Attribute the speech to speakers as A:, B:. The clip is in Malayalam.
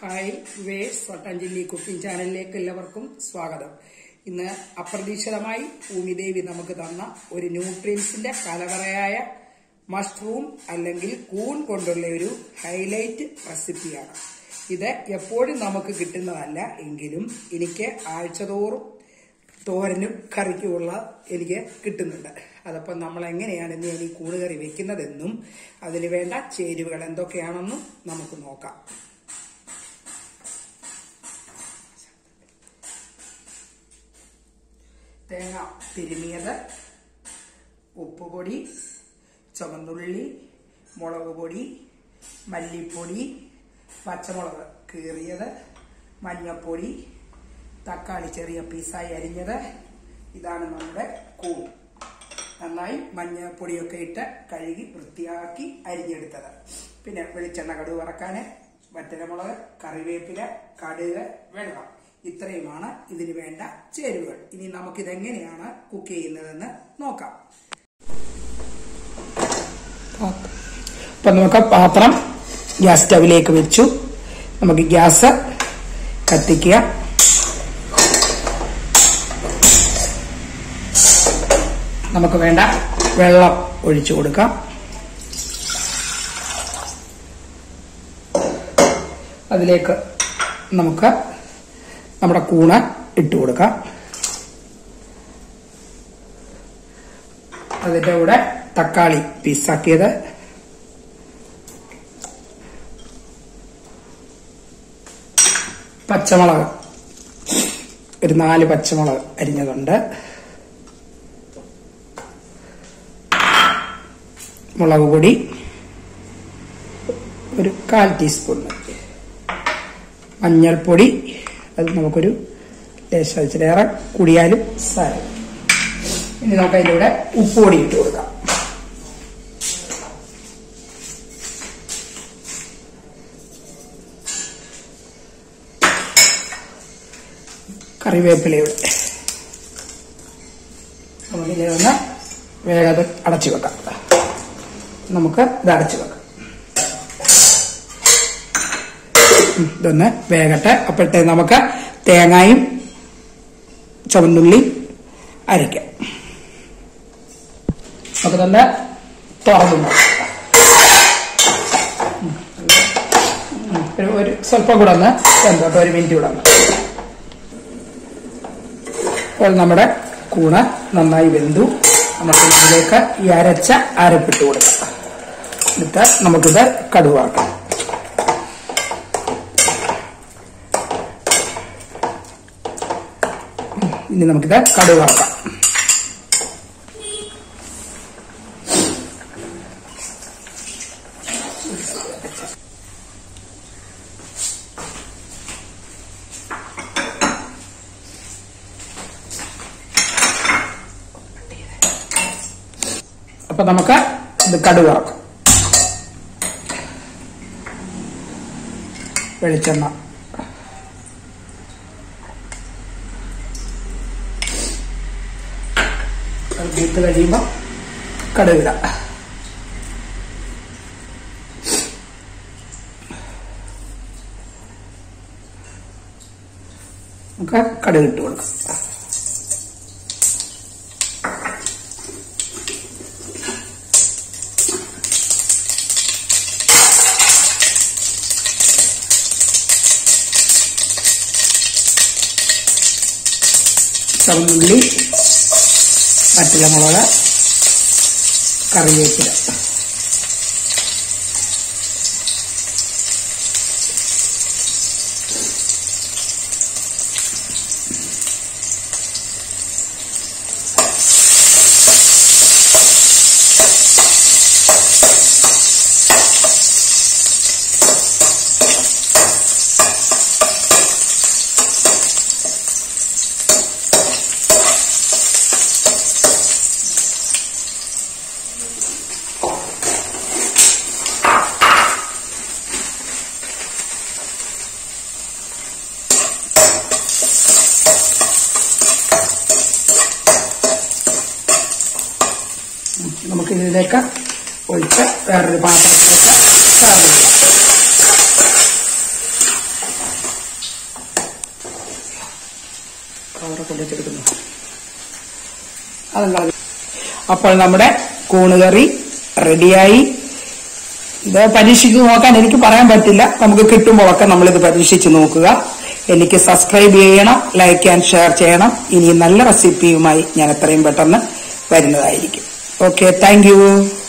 A: ഹായ് വേസ് വട്ടാഞ്ചില്ലി കുക്കിംഗ് ചാനലിലേക്ക് എല്ലാവർക്കും സ്വാഗതം ഇന്ന് അപ്രതീക്ഷിതമായി ഭൂമിദേവി നമുക്ക് തന്ന ഒരു ന്യൂട്രിയൻസിന്റെ കലവറയായ മഷ്റൂം അല്ലെങ്കിൽ കൂൺ കൊണ്ടുള്ള ഒരു ഹൈലൈറ്റ് റെസിപ്പിയാണ് ഇത് എപ്പോഴും നമുക്ക് കിട്ടുന്നതല്ല എങ്കിലും എനിക്ക് ആഴ്ചതോറും തോരനും കറിക്കുമുള്ള എനിക്ക് കിട്ടുന്നുണ്ട് അതപ്പം നമ്മൾ എങ്ങനെയാണ് ഇന്ന് ഞാൻ ഈ കൂണുകറി വെക്കുന്നതെന്നും അതിന് വേണ്ട ചേരുവകൾ എന്തൊക്കെയാണെന്നും നമുക്ക് നോക്കാം തേങ്ങ തിരുമിയത് ഉപ്പുപൊടി ചുവന്നുള്ളി മുളക് പൊടി മല്ലിപ്പൊടി പച്ചമുളക് കീറിയത് മഞ്ഞപ്പൊടി തക്കാളി ചെറിയ പീസായി അരിഞ്ഞത് ഇതാണ് നമ്മുടെ കൂൺ നന്നായി മഞ്ഞപ്പൊടിയൊക്കെ ഇട്ട് കഴുകി വൃത്തിയാക്കി അരിഞ്ഞെടുത്തത് പിന്നെ വെളിച്ചെണ്ണ കടുക് വറക്കാൻ വറ്റലമുളക് കറിവേപ്പില കടുക് വെള്ളം ഇത്രയുമാണ് ഇതിന് വേണ്ട ചേരുവകൾ ഇനി നമുക്കിതെങ്ങനെയാണ് കുക്ക് ചെയ്യുന്നതെന്ന് നോക്കാം അപ്പൊ നമുക്ക് പാത്രം ഗ്യാസ് സ്റ്റവിലേക്ക് വെച്ചു നമുക്ക് ഗ്യാസ് കത്തിക്കുക നമുക്ക് വേണ്ട വെള്ളം ഒഴിച്ചു കൊടുക്കാം അതിലേക്ക് നമുക്ക് നമ്മുടെ കൂണ് ഇട്ട് കൊടുക്കാം അതിന്റെ കൂടെ തക്കാളി പീസാക്കിയത് പച്ചമുളക് ഒരു നാല് പച്ചമുളക് അരിഞ്ഞതുണ്ട് മുളക് പൊടി ഒരു കാൽ ടീസ്പൂൺ മതി മഞ്ഞൾപ്പൊടി അത് നമുക്കൊരു ലേശം ഇച്ചിരേറെ കൂടിയാലും സാരം ഇനി നമുക്ക് അതിൻ്റെ കൂടെ ഉപ്പ് പൊടി ഇട്ട് കൊടുക്കാം കറിവേപ്പിലയുടെ നമുക്കിനി ഒന്ന് വേഗം അടച്ചു വെക്കാം നമുക്ക് ഇത് അടച്ചു വെക്കാം ഉം, ഇതൊന്ന് വേഗട്ടെ അപ്പോഴത്തെ നമുക്ക് തേങ്ങയും ചുവന്നുള്ളി അരയ്ക്കാം നമുക്ക് തന്നെ തുറന്നു നോക്കാം. ഉം, ഉം, ഒരു- ഒരു സ്വല്പം കൂടെ ഒന്ന് എന്തോട്ട് ഒരു മിനിറ്റ് കൂടെ ഒന്ന് അപ്പോൾ നമ്മുടെ കൂണ് നന്നായി വെന്തു നമുക്ക് ഇതിലേക്ക് ഈ അരച്ച അരപ്പിട്ട് കൊടുക്കാം എന്നിട്ട് നമുക്കിത് കടുവാക്കാം ഇനി നമുക്കിത് കടുവാക്കാം അപ്പൊ നമുക്ക് ഇത് കടുവാക്കാം വെളിച്ചെണ്ണ അത് തീർത്ത് കഴിയുമ്പോൾ കടുകിടാം നമുക്ക് കടുകിട്ട് കൊടുക്കാം ചുവന്നുള്ളി വറ്റലമുളക് കറിവേപ്പില നമുക്ക് ഇതിലേക്ക് ഒഴിച്ച് വേറൊരു പാത്രത്തിലേക്ക് serve ചെയ്യാം. അവിടെ കൊണ്ടുവച്ചെടുക്കുന്നു അതും കളഞ്ഞു അപ്പോൾ നമ്മുടെ കൂണുകറി റെഡിയായി ഇത് പരീക്ഷിച്ച് നോക്കാൻ എനിക്ക് പറയാൻ പറ്റില്ല നമുക്ക് കിട്ടുമ്പോഴൊക്കെ നമ്മളിത് പരീക്ഷിച്ച് നോക്കുക എനിക്ക് സബ്സ്ക്രൈബ് ചെയ്യണം ലൈക്ക് ആൻഡ് ഷെയർ ചെയ്യണം ഇനി നല്ല റെസിപ്പിയുമായി ഞാൻ എത്രയും പെട്ടെന്ന് വരുന്നതായിരിക്കും ഓക്കെ താങ്ക്